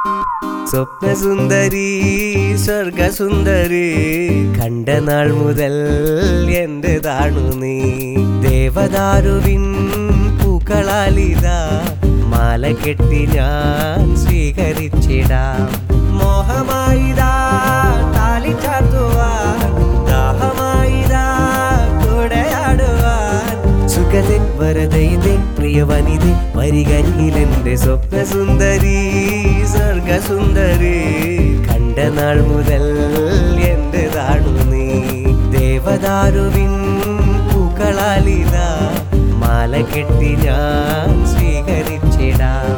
സ്വപ്നസുന്ദരി സ്വർഗസുന്ദരി കണ്ട നാൾ മുതൽ എന്റേതാണു നീ ദേവദാരുവിൻ പൂക്കളാലിതാ മാല കെട്ടി ഞാൻ സ്വീകരിച്ചിടാം മോഹമായിതാ താലി ചാർത്തുവാൻ ദാഹമായിതാ കൂടെയാടുവാൻ സുഖതൻ വരതയിതെ പ്രിയവനിതെ വരികരിയിലെന്റെ സ്വപ്നസുന്ദരി സ്വർഗസുന്ദരി കണ്ട നാൾ മുതൽ എന്റേതാണു നീ ദേവദാരുവിൻ പൂക്കളാലിതാ മാല കെട്ടി ഞാൻ സ്വീകരിച്ചിടാം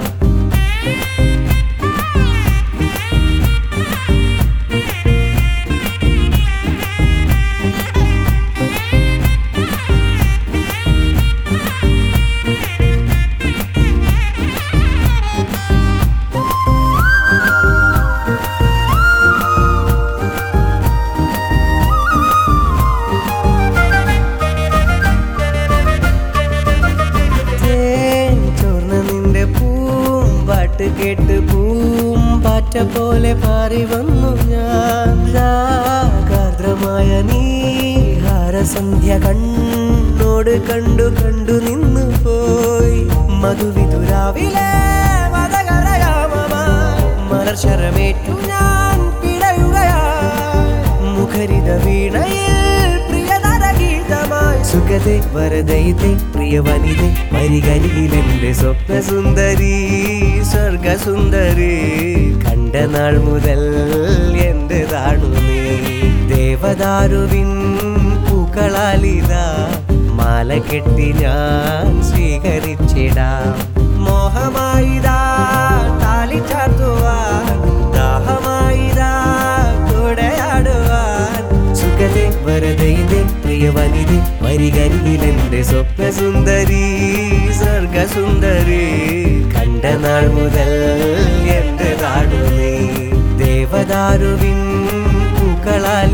തേൻ ചോർന്ന നിന്റെ പൂമ്പാട്ട് കേട്ട് പൂമ്പാറ്റ പോലെ പാറി വന്നു ഞാൻ രാഗാർദ്രമായ നീഹാരസന്ധ്യ കണ്ണോട് കണ്ടു കണ്ടു നിന്നു പോയി മധുവിതുരാവിലെ മതകരയാമമായി മലർശരമേറ്റു ഞാൻ പിടയുകയായി മുഖരിത വീണയിൽ പ്രിയതര ഗീതമായി സുഖതെ വരദയിതെ പ്രിയവനിതെ വരികരിയിലെന്റെ സ്വപ്നസുന്ദരി സ്വർഗസുന്ദരി കണ്ട നാൾ മുതൽ എന്റേതാണു നീ ദേവദാരുവിൻ പൂക്കളാലിതാ മാല കെട്ടി ഞാൻ സ്വീകരിച്ചിടാം മോഹമായിതാ താലി ചാർത്തുവാൻ ദാഹമായിതാ കൂടെയാടുവാൻ സുഖതെ വരദയിതെ പ്രിയവനിതെ വരികരിയിലെന്റെ സ്വപ്നസുന്ദരി സ്വർഗസുന്ദരി കണ്ട നാൾ മുതൽ എന്റേതാണു നീ ദേവദാരുവിൻ പൂക്കളാൽ